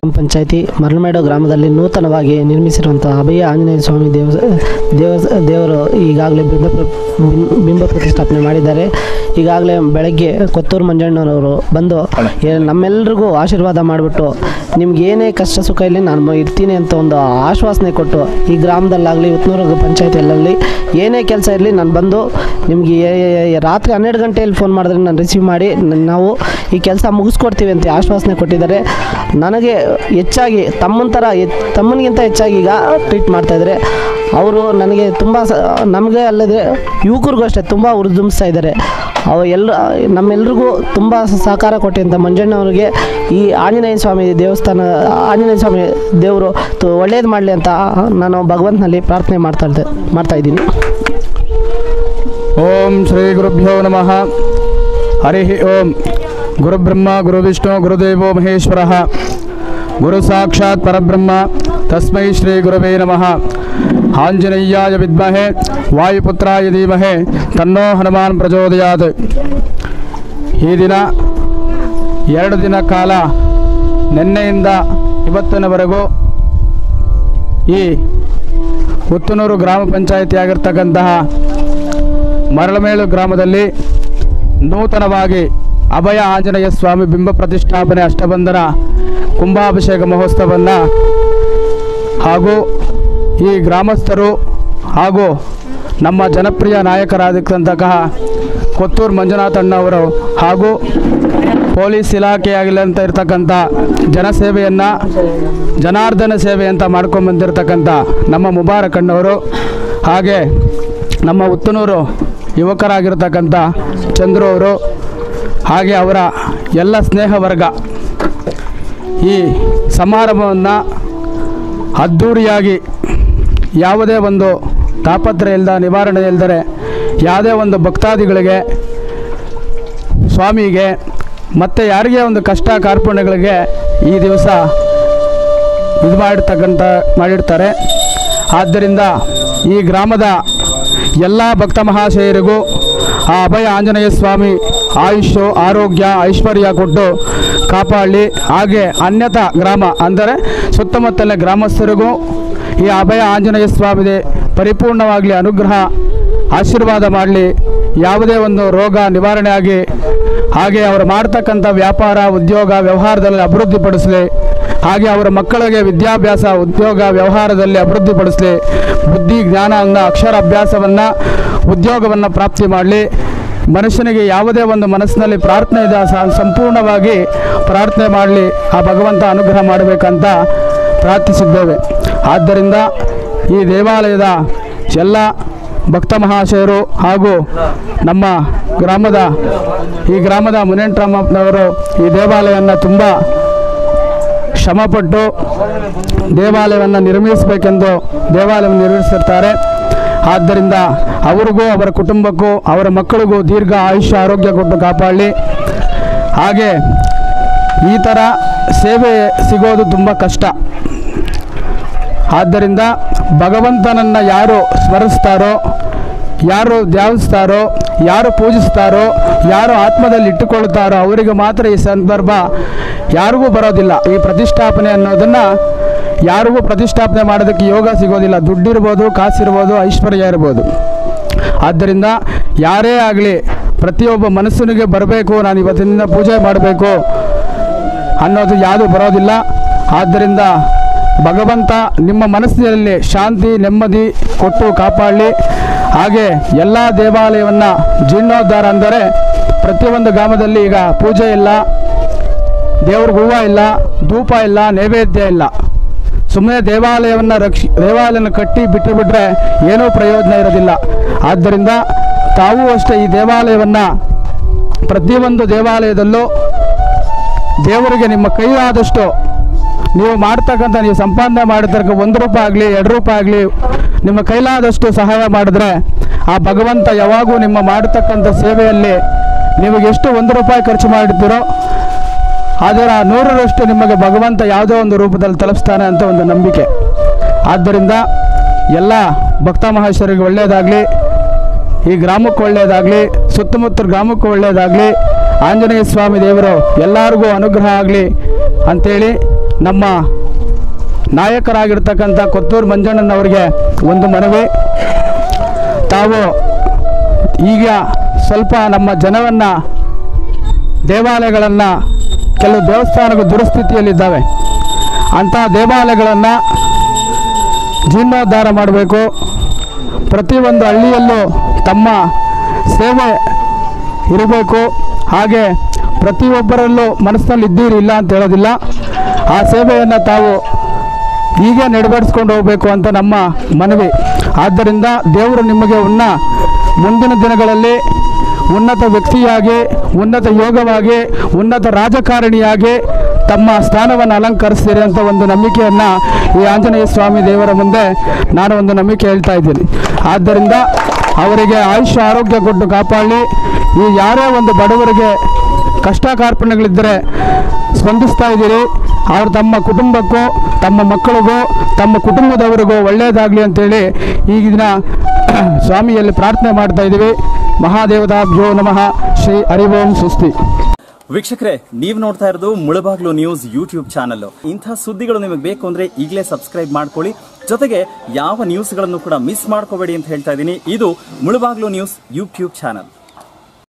ಪಂಚಾಯಿತಿ ಮರಳಮೇಡು ಗ್ರಾಮದಲ್ಲಿ ನೂತನವಾಗಿ ನಿರ್ಮಿಸಿರುವಂತಹ ಅಭಯ ಆಂಜನೇಯ ಸ್ವಾಮಿ ದೇವ ದೇವ ದೇವರು ಈಗಾಗಲೇ ಬಿಂಬ ಪ್ರ- ಬಿಂಬ ಪ್ರತಿಷ್ಠಾಪನೆ ಮಾಡಿದ್ದಾರೆ ಈಗಾಗಲೇ ಬೆಳಗ್ಗೆ ಕೊತ್ತೂರು ಮಂಜಣ್ಣನವರು ಬಂದು ಏ- ನಮ್ಮೆಲ್ರಿಗೂ ಆಶೀರ್ವಾದ ಮಾಡಿಬಿಟ್ಟು ನಿಮ್ಗೆ ಏನೇ ಕಷ್ಟ ಸುಖ ಇಲ್ಲಿ ನಾನು ಮ- ಇರ್ತೀನಿ ಅಂತ ಒಂದು ಆಶ್ವಾಸನೆ ಕೊಟ್ಟು ಈ ಗ್ರಾಮದಲ್ಲಾಗಲಿ ಉತ್ನೂರು ಪಂಚಾಯತಿಯಲ್ಲಿ ಏನೇ ಕೆಲಸ ಇರಲಿ ನಾನು ಬಂದು ನಿಮಗೆ ರಾತ್ರಿ ಹನ್ನೆರಡು ಗಂಟೆಯಲ್ಲಿ ಫೋನ್ ಮಾಡಿದ್ರೆ ನಾನು ರಿಸೀವ್ ಮಾಡಿ ನ- ನಾವು ಈ ಕೆಲಸ ಮುಗಿಸ್ಕೊಡ್ತೀವಿ ಅಂತ ಆಶ್ವಾಸನೆ ಕೊಟ್ಟಿದ್ದಾರೆ ನನಗೆ ಹೆಚ್ಚಾಗಿ ತಮ್ಮನ ಥರ ಹೆ- ತಮ್ಮನಿಗಿಂತ ಹೆಚ್ಚಾಗಿ ಈಗ ಟ್ರೀಟ್ ಮಾಡ್ತಾಯಿದ್ದಾರೆ ಅವರು ನನಗೆ ತುಂಬ ಸ ನಮಗೆ ಅಲ್ಲದೆ ಯುವಕರಿಗೂ ಅಷ್ಟೇ ತುಂಬ ಉರಿದುಂಬಿಸ್ತಾ ಇದ್ದಾರೆ ಅವ ಎಲ್ಲ ನಮ್ಮೆಲ್ರಿಗೂ ತುಂಬ ಸಹಕಾರ ಕೊಟ್ಟಂಥ ಮಂಜಣ್ಣವ್ರಿಗೆ ಈ ಆಂಜನೇಯ ಸ್ವಾಮಿ ದೇವಸ್ಥಾನ ಆಂಜನೇಯ ಸ್ವಾಮಿ ದೇವರು ಒಳ್ಳೇದು ಮಾಡಲಿ ಅಂತ ನಾನು ಭಗವಂತನಲ್ಲಿ ಪ್ರಾರ್ಥನೆ ಮಾಡ್ತಾ ಇದ್ದೆ ಮಾಡ್ತಾ ಇದ್ದೀನಿ ಓಂ ಶ್ರೀ ಗುರುಭ್ಯೋ ನಮಃ ಹರಿ ಓಂ ಗುರುಬ್ರಹ್ಮ ಗುರುವಿಷ್ಣು ಗುರುದೇವೋ ಮಹೇಶ್ವರ ಗುರು ಸಾಕ್ಷಾತ್ ಪರಬ್ರಹ್ಮ ತಸ್ಮೈ ಶ್ರೀ ಗುರವೇ ನಮಃ ಆಂಜನೇಯಾಯ ವಿದ್ಮಹೆ ವಾಯುಪುತ್ರಾಯ ಧೀಮಹೆ ತನ್ನೋ ಹನುಮಾನ್ ಪ್ರಚೋದಯಾತ್ ಈ ದಿನ ಎರಡು ದಿನ ಕಾಲ ನಿನ್ನೆಯಿಂದ ಇವತ್ತಿನವರೆಗೂ ಈ ಹುತ್ತನೂರು ಗ್ರಾಮ ಪಂಚಾಯಿತಿ ಆಗಿರ್ತಕ್ಕಂತಹ ಮರಳಮೇಳು ಗ್ರಾಮದಲ್ಲಿ ನೂತನವಾಗಿ ಅಭಯ ಆಂಜನೇಯ ಸ್ವಾಮಿ ಬಿಂಬ ಪ್ರತಿಷ್ಠಾಪನೆ ಅಷ್ಟಬಂಧನ ಕುಂಭಾಭಿಷೇಕ ಮಹೋತ್ಸವವನ್ನು ಹಾಗೂ ಈ ಗ್ರಾಮಸ್ಥರು ಹಾಗೂ ನಮ್ಮ ಜನಪ್ರಿಯ ನಾಯಕರಾಗಿರ್ತಂತಹ ಕೊತ್ತೂರು ಮಂಜುನಾಥ್ ಅಣ್ಣವರು ಹಾಗೂ ಪೊಲೀಸ್ ಇಲಾಖೆಯಾಗಿಲ್ಲ ಅಂತ ಇರ್ತಕ್ಕಂಥ ಜನಸೇವೆಯನ್ನು ಜನಾರ್ದನ ಸೇವೆ ಅಂತ ಮಾಡ್ಕೊಂಬಂದಿರತಕ್ಕಂಥ ನಮ್ಮ ಮುಬಾರಕ್ ಅಣ್ಣವರು ಹಾಗೆ ನಮ್ಮ ಉತ್ತನೂರು ಯುವಕರಾಗಿರ್ತಕ್ಕಂಥ ಚಂದ್ರು ಅವರು ಹಾಗೆ ಅವರ ಎಲ್ಲ ಸ್ನೇಹ ವರ್ಗ ಈ ಸಮಾರಂಭವನ್ನು ಅದ್ಧೂರಿಯಾಗಿ ಯಾವುದೇ ಒಂದು ತಾಪತ್ರೆ ಇಲ್ಲದ ನಿವಾರಣೆ ಇಲ್ಲದರೆ ಯಾವುದೇ ಒಂದು ಭಕ್ತಾದಿಗಳಿಗೆ ಸ್ವಾಮಿಗೆ ಮತ್ತು ಯಾರಿಗೆ ಒಂದು ಕಷ್ಟ ಕಾರ್ಪಣ್ಯಗಳಿಗೆ ಈ ದಿವಸ ಇದು ಮಾಡಿರ್ತಕ್ಕಂಥ ಮಾಡಿರ್ತಾರೆ ಆದ್ದರಿಂದ ಈ ಗ್ರಾಮದ ಎಲ್ಲ ಭಕ್ತ ಮಹಾಶಯರಿಗೂ ಆ ಅಭಯ ಆಂಜನೇಯ ಸ್ವಾಮಿ ಆಯುಷ್ಯು ಆರೋಗ್ಯ ಐಶ್ವರ್ಯ ಕೊಟ್ಟು ಕಾಪಾಡಲಿ ಹಾಗೆ ಅನ್ಯತಾ ಗ್ರಾಮ ಅಂದರೆ ಸುತ್ತಮುತ್ತಲ ಗ್ರಾಮಸ್ಥರಿಗೂ ಈ ಅಭಯ ಆಂಜನೇಯ ಸ್ವಾಮಿ ಪರಿಪೂರ್ಣವಾಗಲಿ ಅನುಗ್ರಹ ಆಶೀರ್ವಾದ ಮಾಡಲಿ ಯಾವುದೇ ಒಂದು ರೋಗ ನಿವಾರಣೆ ಆಗಿ ಹಾಗೆ ಅವರು ಮಾಡ್ತಕ್ಕಂಥ ವ್ಯಾಪಾರ ಉದ್ಯೋಗ ವ್ಯವಹಾರದಲ್ಲಿ ಅಭಿವೃದ್ಧಿಪಡಿಸಲಿ ಹಾಗೆ ಅವರ ಮಕ್ಕಳಿಗೆ ವಿದ್ಯಾಭ್ಯಾಸ ಉದ್ಯೋಗ ವ್ಯವಹಾರದಲ್ಲಿ ಅಭಿವೃದ್ಧಿಪಡಿಸಲಿ ಬುದ್ಧಿ ಜ್ಞಾನವನ್ನು ಅಕ್ಷರ ಅಭ್ಯಾಸವನ್ನು ಉದ್ಯೋಗವನ್ನು ಪ್ರಾಪ್ತಿ ಮಾಡಲಿ ಮನುಷ್ಯನಿಗೆ ಯಾವುದೇ ಒಂದು ಮನಸ್ಸಿನಲ್ಲಿ ಪ್ರಾರ್ಥನೆ ಇದೆ ಸ- ಸಂಪೂರ್ಣವಾಗಿ ಪ್ರಾರ್ಥನೆ ಮಾಡಲಿ ಆ ಭಗವಂತ ಅನುಗ್ರಹ ಮಾಡಬೇಕಂತ ಪ್ರಾರ್ಥಿಸಿದ್ದೇವೆ ಆದ್ದರಿಂದ ಈ ದೇವಾಲಯದ ಎಲ್ಲ ಭಕ್ತ ಮಹಾಶಯರು ಹಾಗೂ ನಮ್ಮ ಗ್ರಾಮದ ಈ ಗ್ರಾಮದ ಮುನೇಂಟ್ರಮ್ಮನವರು ಈ ದೇವಾಲಯವನ್ನು ತುಂಬ ಶ್ರಮಪಟ್ಟು ದೇವಾಲಯವನ್ನು ನಿರ್ಮಿಸಬೇಕೆಂದು ದೇವಾಲಯವನ್ನು ನಿರ್ಮಿಸಿರ್ತಾರೆ ಆದ್ದರಿಂದ ಅವರಿಗೂ ಅವರ ಕುಟುಂಬಕ್ಕೂ ಅವರ ಮಕ್ಕಳಿಗೂ ದೀರ್ಘ ಆಯುಷ್ಯ ಆರೋಗ್ಯ ಕೊಟ್ಟು ಕಾಪಾಡಲಿ ಹಾಗೆ ಈ ಥರ ಸೇವೆ ಸಿಗೋದು ತುಂಬ ಕಷ್ಟ ಆದ್ದರಿಂದ ಭಗವಂತನನ್ನು ಯಾರು ಸ್ಮರಿಸ್ತಾರೋ ಯಾರು ಧ್ಯಾನಿಸ್ತಾರೋ ಯಾರು ಪೂಜಿಸ್ತಾರೋ ಯಾರು ಆತ್ಮದಲ್ಲಿ ಇಟ್ಟುಕೊಳ್ಳುತ್ತಾರೋ ಅವರಿಗೆ ಮಾತ್ರ ಈ ಸಂದರ್ಭ ಯಾರಿಗೂ ಬರೋದಿಲ್ಲ ಈ ಪ್ರತಿಷ್ಠಾಪನೆ ಅನ್ನೋದನ್ನು ಯಾರಿಗೂ ಪ್ರತಿಷ್ಠಾಪನೆ ಮಾಡೋದಕ್ಕೆ ಯೋಗ ಸಿಗೋದಿಲ್ಲ ದುಡ್ಡಿರ್ಬೋದು ಕಾಸಿರ್ಬೋದು ಐಶ್ವರ್ಯ ಇರ್ಬೋದು ಆದ್ದರಿಂದ ಯಾರೇ ಆಗಲಿ ಪ್ರತಿಯೊಬ್ಬ ಮನಸ್ಸನಿಗೆ ಬರಬೇಕು ನಾನು ಇವತ್ತಿನಿಂದ ಪೂಜೆ ಮಾಡಬೇಕು ಅನ್ನೋದು ಯಾವುದು ಬರೋದಿಲ್ಲ ಆದ್ದರಿಂದ ಭಗವಂತ ನಿಮ್ಮ ಮನಸ್ಸಿನಲ್ಲಿ ಶಾಂತಿ ನೆಮ್ಮದಿ ಕೊಟ್ಟು ಕಾಪಾಡಲಿ ಹಾಗೆ ಎಲ್ಲ ದೇವಾಲಯವನ್ನು ಜೀರ್ಣೋದ್ಧಾರ ಅಂದರೆ ಪ್ರತಿಯೊಂದು ಗ್ರಾಮದಲ್ಲಿ ಈಗ ಪೂಜೆ ಇಲ್ಲ ದೇವ್ರಿಗೆ ಹೂವು ಇಲ್ಲ ಧೂಪ ಇಲ್ಲ ನೈವೇದ್ಯ ಇಲ್ಲ ಸುಮ್ಮನೆ ದೇವಾಲಯವನ್ನು ರಕ್ಷಿ ದೇವಾಲಯನ ಕಟ್ಟಿ ಬಿಟ್ಟು ಬಿಟ್ಟರೆ ಏನೂ ಪ್ರಯೋಜನ ಇರೋದಿಲ್ಲ ಆದ್ದರಿಂದ ತಾವೂ ಅಷ್ಟೇ ಈ ದೇವಾಲಯವನ್ನು ಪ್ರತಿಯೊಂದು ದೇವಾಲಯದಲ್ಲೂ ದೇವರಿಗೆ ನಿಮ್ಮ ಕೈಲಾದಷ್ಟು ನೀವು ಮಾಡ್ತಕ್ಕಂಥ ನೀವು ಸಂಪಾದನೆ ಮಾಡಿರ್ತಕ್ಕ ಒಂದು ರೂಪಾಯಿ ಆಗಲಿ ಎರಡು ರೂಪಾಯಿ ಆಗಲಿ ನಿಮ್ಮ ಕೈಲಾದಷ್ಟು ಸಹಾಯ ಮಾಡಿದ್ರೆ ಆ ಭಗವಂತ ಯಾವಾಗೂ ನಿಮ್ಮ ಮಾಡತಕ್ಕಂಥ ಸೇವೆಯಲ್ಲಿ ನಿಮಗೆ ಎಷ್ಟು ಒಂದು ರೂಪಾಯಿ ಖರ್ಚು ಮಾಡಿರ್ತೀರೋ ಅದರ ನೂರರಷ್ಟು ನಿಮಗೆ ಭಗವಂತ ಯಾವುದೋ ಒಂದು ರೂಪದಲ್ಲಿ ತಲುಪಿಸ್ತಾನೆ ಅಂತ ಒಂದು ನಂಬಿಕೆ ಆದ್ದರಿಂದ ಎಲ್ಲ ಭಕ್ತ ಮಹೇಶ್ವರಿಗೆ ಒಳ್ಳೆಯದಾಗಲಿ ಈ ಗ್ರಾಮಕ್ಕೆ ಒಳ್ಳೆಯದಾಗಲಿ ಸುತ್ತಮುತ್ತ ಗ್ರಾಮಕ್ಕೆ ಒಳ್ಳೆಯದಾಗಲಿ ಆಂಜನೇಯ ಸ್ವಾಮಿ ದೇವರು ಎಲ್ಲರಿಗೂ ಅನುಗ್ರಹ ಆಗಲಿ ಅಂಥೇಳಿ ನಮ್ಮ ನಾಯಕರಾಗಿರ್ತಕ್ಕಂಥ ಕೊತ್ತೂರು ಮಂಜಣ್ಣನವರಿಗೆ ಒಂದು ಮನವಿ ತಾವು ಈಗ ಸ್ವಲ್ಪ ನಮ್ಮ ಜನವನ್ನು ದೇವಾಲಯಗಳನ್ನು ಕೆಲವು ದೇವಸ್ಥಾನಗಳು ದುರಸ್ಥಿತಿಯಲ್ಲಿದ್ದಾವೆ ಅಂಥ ದೇವಾಲಯಗಳನ್ನು ಜೀರ್ಣೋದ್ಧಾರ ಮಾಡಬೇಕು ಪ್ರತಿಯೊಂದು ಹಳ್ಳಿಯಲ್ಲೂ ತಮ್ಮ ಸೇವೆ ಇರಬೇಕು ಹಾಗೆ ಪ್ರತಿಯೊಬ್ಬರಲ್ಲೂ ಮನಸ್ಸಿನಲ್ಲಿ ಇದ್ದೀರಿ ಇಲ್ಲ ಅಂತ ಹೇಳೋದಿಲ್ಲ ಆ ಸೇವೆಯನ್ನು ತಾವು ಹೀಗೆ ನಡೆಬಡಿಸ್ಕೊಂಡು ಹೋಗಬೇಕು ಅಂತ ನಮ್ಮ ಮನವಿ ಆದ್ದರಿಂದ ದೇವರು ನಿಮಗೆ ಉನ್ನ ಮುಂದಿನ ದಿನಗಳಲ್ಲಿ ಉನ್ನತ ವ್ಯಕ್ತಿಯಾಗಿ ಉನ್ನತ ಯೋಗವಾಗಿ ಉನ್ನತ ರಾಜಕಾರಣಿಯಾಗಿ ತಮ್ಮ ಸ್ಥಾನವನ್ನು ಅಲಂಕರಿಸ್ತೀರಿ ಅಂತ ಒಂದು ನಂಬಿಕೆಯನ್ನು ಈ ಆಂಜನೇಯ ಸ್ವಾಮಿ ದೇವರ ಮುಂದೆ ನಾನು ಒಂದು ನಂಬಿಕೆ ಹೇಳ್ತಾ ಇದ್ದೀನಿ ಆದ್ದರಿಂದ ಅವರಿಗೆ ಆಯುಷ್ಯ ಆರೋಗ್ಯ ಕೊಟ್ಟು ಕಾಪಾಡಲಿ ಈ ಯಾರೇ ಒಂದು ಬಡವರಿಗೆ ಕಷ್ಟ ಕಾರ್ಪಣ್ಯಗಳಿದ್ದರೆ ಸ್ಪಂದಿಸ್ತಾ ಇದ್ದೀರಿ ಅವರು ತಮ್ಮ ಕುಟುಂಬಕ್ಕೂ ತಮ್ಮ ಮಕ್ಕಳಿಗೂ ತಮ್ಮ ಕುಟುಂಬದವರಿಗೂ ಒಳ್ಳೆಯದಾಗಲಿ ಅಂತೇಳಿ ಈಗಿನ ಸ್ವಾಮಿಯಲ್ಲಿ ಪ್ರಾರ್ಥನೆ ಮಾಡ್ತಾ ಇದ್ದೀವಿ ಮಹಾದೇವತಾಭ್ಯೋ ನಮಃ ಶ್ರೀ ಹರಿಓಂ ಸುಸ್ತಿ ವೀಕ್ಷಕರೇ ನೀವು ನೋಡ್ತಾ ಇರೋದು ಮುಳಬಾಗ್ಲು ನ್ಯೂಸ್ ಯೂಟ್ಯೂಬ್ ಚಾನಲ್ ಇಂಥ ಸುದ್ದಿಗಳು ನಿಮಗೆ ಬೇಕು ಅಂದ್ರೆ ಈಗಲೇ ಸಬ್ಸ್ಕ್ರೈಬ್ ಮಾಡ್ಕೊಳ್ಳಿ ಜೊತೆಗೆ ಯಾವ ನ್ಯೂಸ್ಗಳನ್ನು ಕೂಡ ಮಿಸ್ ಮಾಡ್ಕೋಬೇಡಿ ಅಂತ ಹೇಳ್ತಾ ಇದ್ದೀನಿ ಇದು ಮುಳಬಾಗ್ಲು ನ್ಯೂಸ್ ಯೂಟ್ಯೂಬ್ ಚಾನಲ್